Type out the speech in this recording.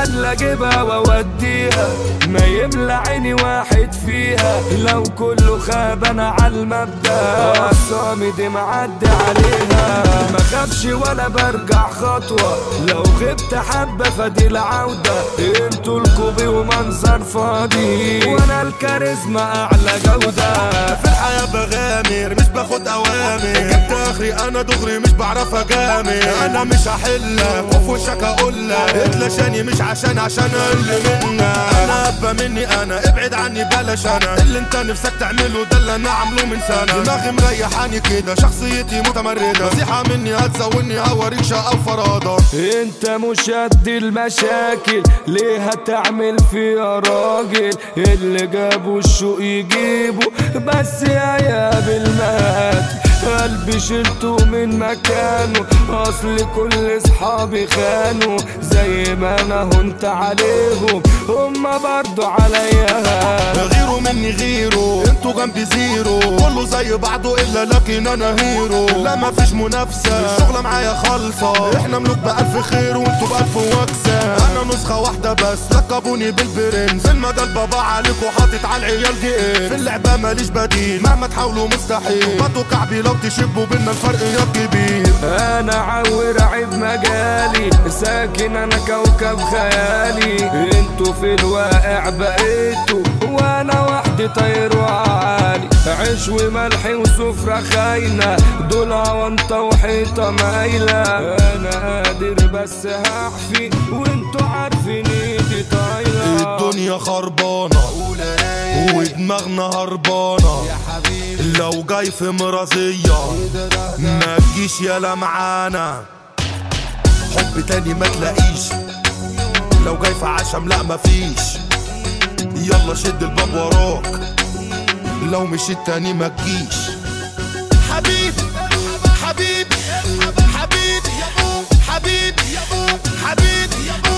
حل اجيبها واوديها ما يملى عيني واحد فيها لو كله خاب انا عالمبدأ الصامد معدي عليها ما خافش ولا برجع خطوة لو غبت حبة فدي العودة انتوا الكوبي ومنظر فاضي وانا الكاريزما اعلى جودة في الحياة بغامر مش باخد اوامر جبت اخري انا دغري مش بعرف اجامل انا مش هحلك وفي وشك اقولك اتلاشاني مش عشان عشان اقل منك انا ابا مني انا ابعد عني بلاش انا اللي انت نفسك تعمله ده اللي انا عامله من سنة دماغي مريحاني كده شخصيتي متمردة نصيحة مني هتزودني هوريك شقة وفرادة انت مش قد المشاكل ليه هتعمل فيها راجل اللي جابوا الشوق يجيبه بس يا يا بالمات قلبي شلته من مكانه اصل كل اصحابي خانوا زي ما انا هنت عليهم هما برضو عليا غيره مني غيره انتوا جنبي زيرو كله زي بعضه الا لكن انا هيرو لا مفيش منافسة الشغلة معايا خالصة احنا ملوك بألف خير وانتوا بألف وكسة انا نسخة واحدة بس لقبوني بالبرنس في المجال بابا عليكوا حاطط على العيال دي إيه. في اللعبة ماليش بديل مهما تحاولوا مستحيل بطوا كعبي لو تشبوا بينا الفرق يا كبير انا عور عيب مجالي ساكن انا كوكب خيالي انتوا في الواقع بقيتوا وانا وحدي طير وعالي عيش وملح وسفرة خاينة دول عوانطة وحيطة مايلة انا قادر بس هحفي وانتوا عارفين ايدي طايلة الدنيا خربانة ودماغنا هربانة لو جاي في مرازية ما تجيش يالا معانا حب تاني ما تلاقيش لو جاي في عشم لا مفيش يلا شد الباب وراك لو مشيت تاني ما تجيش حبيبي حبيبي حبيبي حبيبي حبيبي